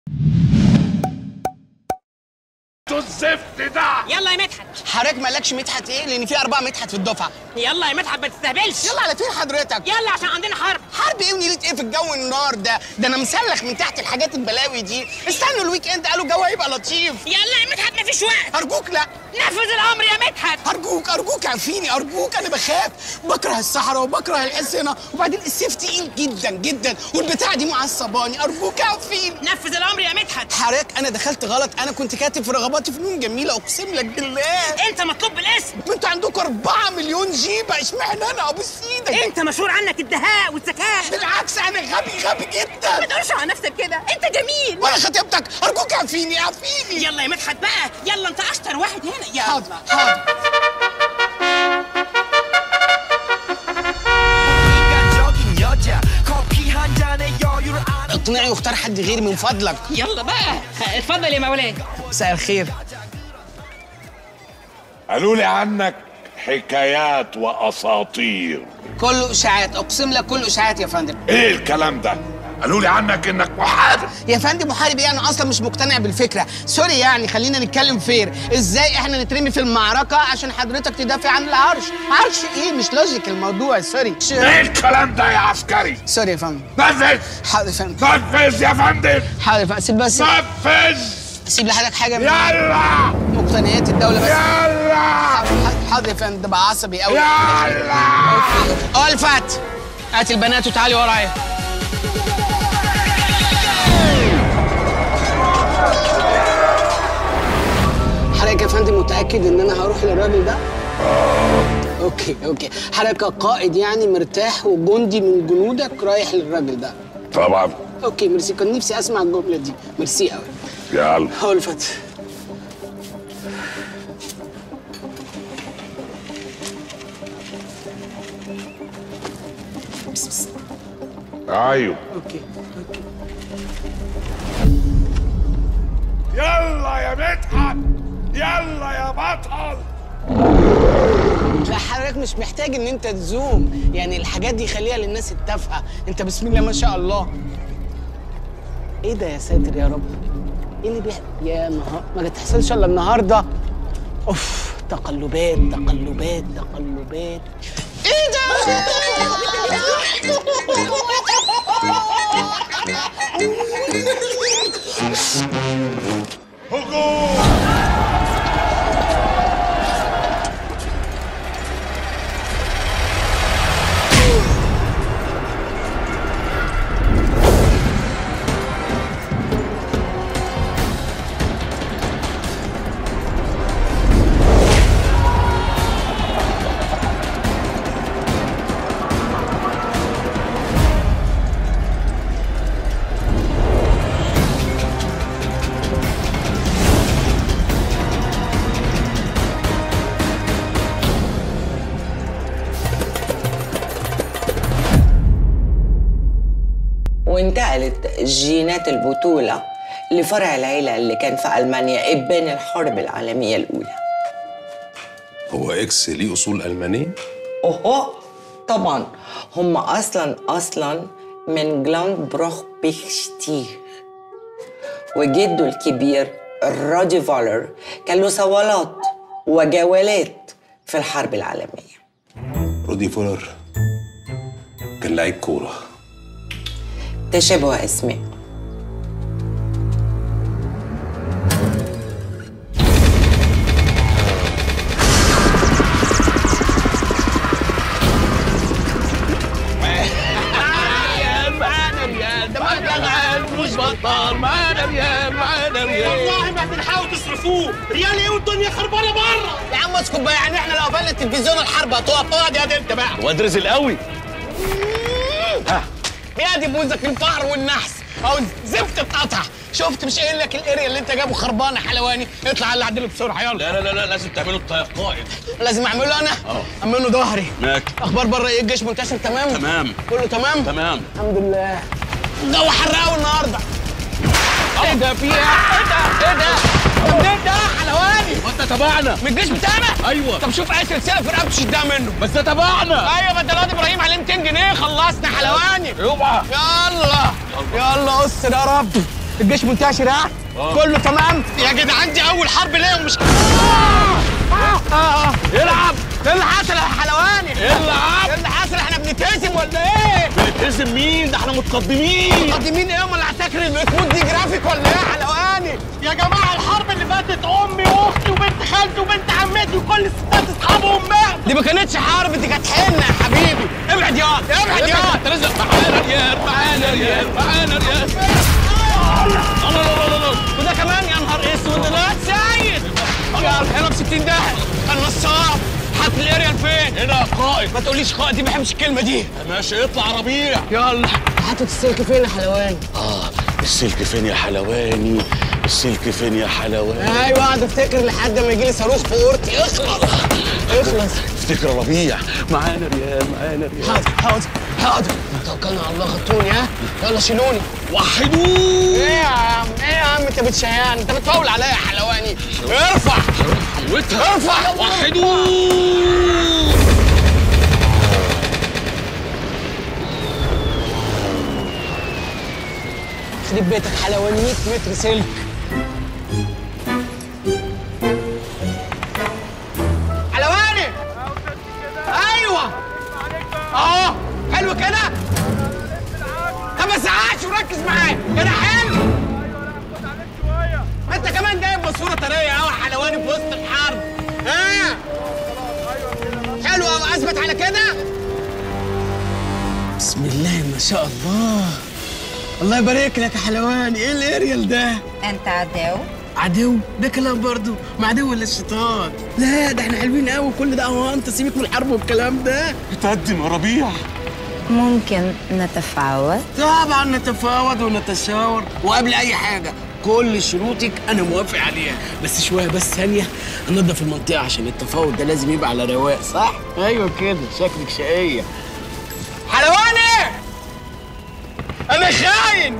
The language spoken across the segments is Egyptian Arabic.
الزفت ده يلا يا مدحت حضرتك مالكش مدحت ايه لان في اربعه مدحت في الدفعه يلا يا مدحت ما تستهبلش يلا على فين حضرتك يلا عشان عندنا حرب حرب ايه ونيلة ايه في الجو النار ده ده انا مسلخ من تحت الحاجات البلاوي دي استنوا الويك اند قالوا الجو هيبقى لطيف يلا يا مدحت مفيش وقت ارجوك لا نفذ الامر يا مدحت ارجوك ارجوك عفيني ارجوك انا بخاف بكره الصحراء وبكره الحصنه وبعدين السيف تقيل جدا جدا والبتاع دي معصباني ارجوك عفيني نفذ الامر يا مدحت حضرتك انا دخلت غلط انا كنت كاتب في رغباتي فنون جميله اقسم لك بالله انت مطلوب بالاسم انتوا عندكم 4 مليون جيبه اشمعنى انا ابوس ايدك انت مشهور عنك الدهاء والذكاء بالعكس انا غبي غبي ما جدا تقولش على نفسك كده انت جميل وانا خطيبتك ارجوك عفيني عفيني يلا يا مدحت بقى يلا انت اشطر واحد هنا يلا حاضر حاضر 인간적인 여자 커피 한 잔에 여유를 안 اقنعي واختار حد غيري من فضلك يلا بقى اتفضل يا مولاي مساء الخير قالوا لي عنك حكايات واساطير كله اشاعات اقسم لك كله اشاعات يا فندم ايه الكلام ده قالوا لي عنك انك محارب يا فندم محارب ايه انا اصلا مش مقتنع بالفكره سوري يعني خلينا نتكلم فير ازاي احنا نترمي في المعركه عشان حضرتك تدافع عن العرش عرش ايه مش لوجيك الموضوع سوري ش- ايه الكلام ده يا عسكري سوري يا فندم نفذ حاضر يا فندم نفذ يا فندم حاضر يا فندم سيب بس نفذ سيب لحضرتك حاجه من يلا مقتنيات الدوله بس يلا حاضر يا فندم ده بقى عصبي قوي يلا الفت هات البنات وتعالي ورايا حضرتك يا فندم متأكد إن أنا هروح للراجل ده؟ أوكي أوكي حضرتك قائد يعني مرتاح وجندي من جنودك رايح للراجل ده طبعا أوكي ميرسي كان نفسي أسمع الجملة دي ميرسي قوي يلا هو الفت ايوه أوكي أوكي يلا يا مدحت يلا يا بطل لا حضرتك مش محتاج ان انت تزوم يعني الحاجات دي خليها للناس التافهه انت بسم الله ما شاء الله ايه ده يا ساتر يا رب ايه اللي بيحصل يا نهار ما تحصلش الا النهارده اوف تقلبات تقلبات تقلبات ايه ده هجوم وانتقلت جينات البطولة لفرع العيلة اللي كان في ألمانيا إبان الحرب العالمية الأولى هو اكس ليه اصول المانيه أوهو طبعا هم أصلا أصلا من جلاند بروخ بيختير وجده الكبير رادي فالر كان له صولات وجولات في الحرب العالمية رودي فولر كان لعيب كوره تشابه أسماء والله ما بنحاول تصرفوه ريال ايه والدنيا خربانه بره يا عم اسكت بقى يعني احنا لو قفلنا التلفزيون الحرب هتقف اقعد يا دي انت بقى واد رزق قوي يا دي بوزك الفقر والنحس او زفت اتقطع شفت مش قايل لك الاريا اللي انت جابه خربانه حلواني اطلع على عدله بسرعه يلا لا لا لا لا لازم تعملوا القائد لازم اعمله انا اه. اعمله ظهري ماك اخبار بره ايه الجيش منتشر تمام تمام كله تمام تمام الحمد لله الجو حر قوي النهارده ايه ده في ايه ايه ده ايه ده طب منين ده حلواني وانت تبعنا من الجيش بتاعنا ايوه طب شوف اي سلسله في رقبتي شدها منه بس ده تبعنا ايوه ما انت الواد ابراهيم عليه 200 جنيه خلصنا حلواني يبقى يلا يلا قص ده يا رب الجيش منتشر ها كله تمام يا جدعان دي اول حرب ليا ومش العب ايه اللي حصل يا حلواني العب ايه اللي حصل احنا بنتهزم ولا ايه بنتهزم مين ده احنا متقدمين مقدمين ايه امال هتاكر البيكموت دي جرافيك ولا ايه يا حلواني يا جماعه الحرب اللي فاتت امي واختي وبنت خالتي وبنت عمتي وكل الستات اصحابهم مات دي ما كانتش حرب دي كانت حنه يا حبيبي ابعد يا ابعد يا انت رزق معانا ريال معانا ريال معانا ريال الله الله الله الله وده كمان يا نهار اسود لا سيد يلا يلا ب 60 ده النصاب حط الاريال فين؟ هنا يا قائد ما تقوليش قائد دي ما بحبش الكلمه دي ماشي اطلع ربيع يلا حاطط السلك فين يا حلواني؟ اه السلك فين يا حلواني السلك فين يا حلواني ايوه اقعد افتكر لحد ما يجي لي صاروخ في اورتي اخلص اخلص افتكر يا ربيع معانا ريال معانا ريال حاضر حاضر حاضر توكلنا على الله غطوني ها يلا شيلوني وحدوه ايه يا عم ايه يا عم انت بتشيان انت بتفاول عليا يا حلواني ارفع حلوتها ارفع وحدوه يخرب بيتك حلواني 100 متر سلك حلواني ايوه اه حلو كده طب ما تزعقش وركز معايا كده حلو ما انت كمان جايب ماسوره طريه قوي حلواني في وسط الحرب ها حلو قوي اثبت على كده بسم الله ما شاء الله الله يبارك لك يا حلواني ايه الاريال ده انت عداو عدو ده كلام برضو مع عدو ولا الشيطان لا ده احنا حلوين قوي كل ده اهو انت سيبك من الحرب والكلام ده تقدم يا ربيع ممكن نتفاوض طبعا نتفاوض ونتشاور وقبل اي حاجه كل شروطك انا موافق عليها بس شويه بس ثانيه انضف المنطقه عشان التفاوض ده لازم يبقى على رواق صح ايوه كده شكلك شقيه حلواني انا خاين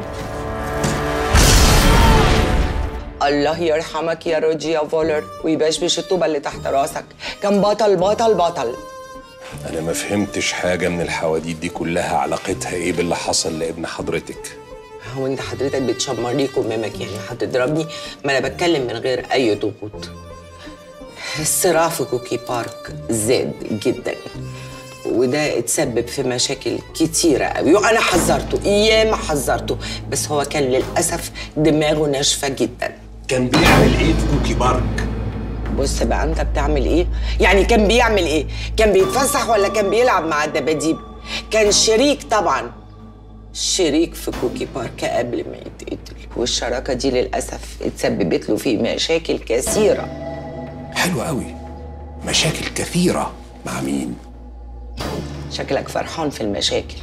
الله يرحمك يا روجي يا فولر ويبشبش الطوبة اللي تحت راسك كان بطل بطل بطل انا ما فهمتش حاجه من الحواديت دي كلها علاقتها ايه باللي حصل لابن حضرتك هو انت حضرتك بتشمرني كمامك يعني هتضربني ما انا بتكلم من غير اي ضغوط الصراع في كوكي بارك زاد جدا وده اتسبب في مشاكل كتيرة قوي وأنا حذرته ياما حذرته بس هو كان للأسف دماغه ناشفة جدا كان بيعمل ايه في كوكي بارك؟ بص بقى انت بتعمل ايه يعني كان بيعمل ايه كان بيتفسح ولا كان بيلعب مع الدباديب كان شريك طبعا شريك في كوكي بارك قبل ما يتقتل والشراكة دي للأسف اتسببت له في مشاكل كثيرة حلو قوي مشاكل كثيره مع مين شكلك فرحان في المشاكل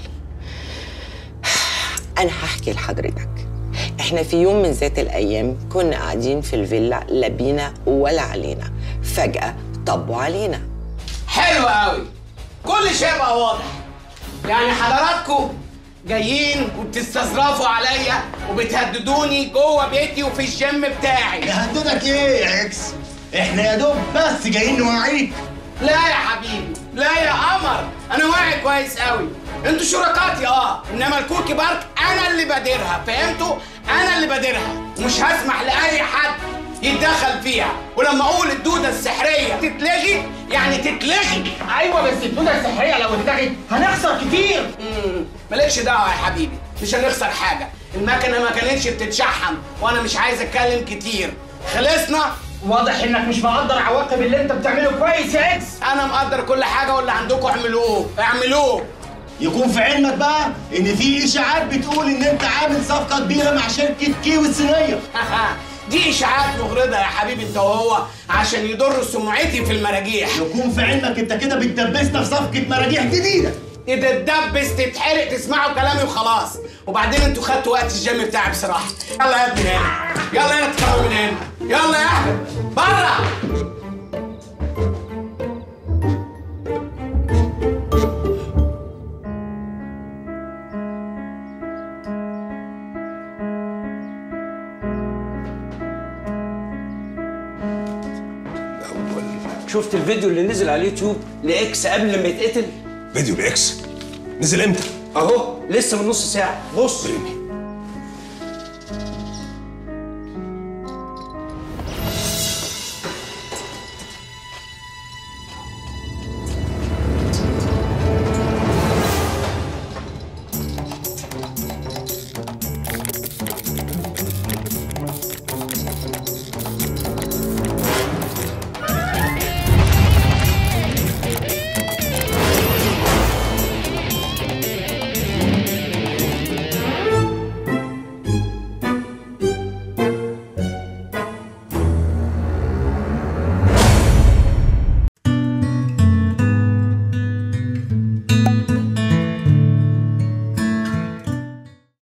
أنا هحكي لحضرتك احنا في يوم من ذات الأيام كنا قاعدين في الفيلا لا بينا ولا علينا فجأة طبوا علينا حلو قوي كل شيء بقى واضح يعني حضراتكم جايين وبتستظرفوا عليا وبتهددوني جوه بيتي وفي الجيم بتاعي يهددك ايه يا اكس؟ احنا يا دوب بس جايين نوعيك لا يا حبيبي لا يا قمر انا واعي كويس قوي انتوا شركاتي اه انما الكوكي بارك انا اللي بادرها فهمتوا انا اللي بادرها ومش هسمح لاي حد يتدخل فيها ولما اقول الدوده السحريه تتلغي يعني تتلغي ايوه بس الدوده السحريه لو اتلغت هنخسر كتير مم، مالكش دعوه يا حبيبي مش هنخسر حاجه المكنه ما كانتش بتتشحن وانا مش عايز اتكلم كتير خلصنا واضح انك مش مقدر عواقب اللي انت بتعمله كويس يا اكس انا مقدر كل حاجه واللي عندكم اعملوه اعملوه يكون في علمك بقى ان في اشاعات بتقول ان انت عامل صفقه كبيره مع شركه كيو الصينيه دي اشاعات مغرضه يا حبيبي انت وهو عشان يضروا سمعتي في المراجيح يكون في علمك انت كده بتدبسنا في صفقه مراجيح جديده تتدبس تتحرق تسمعوا كلامي وخلاص وبعدين انتوا خدتوا وقت الجيم بتاعي بصراحه يلا يا ابني هنا يلا هنا تطلعوا من هنا يلا يا احمد بره اول شفت الفيديو اللي نزل على اليوتيوب لاكس قبل ما يتقتل فيديو الاكس نزل امتى اهو لسه من نص ساعه بص وريني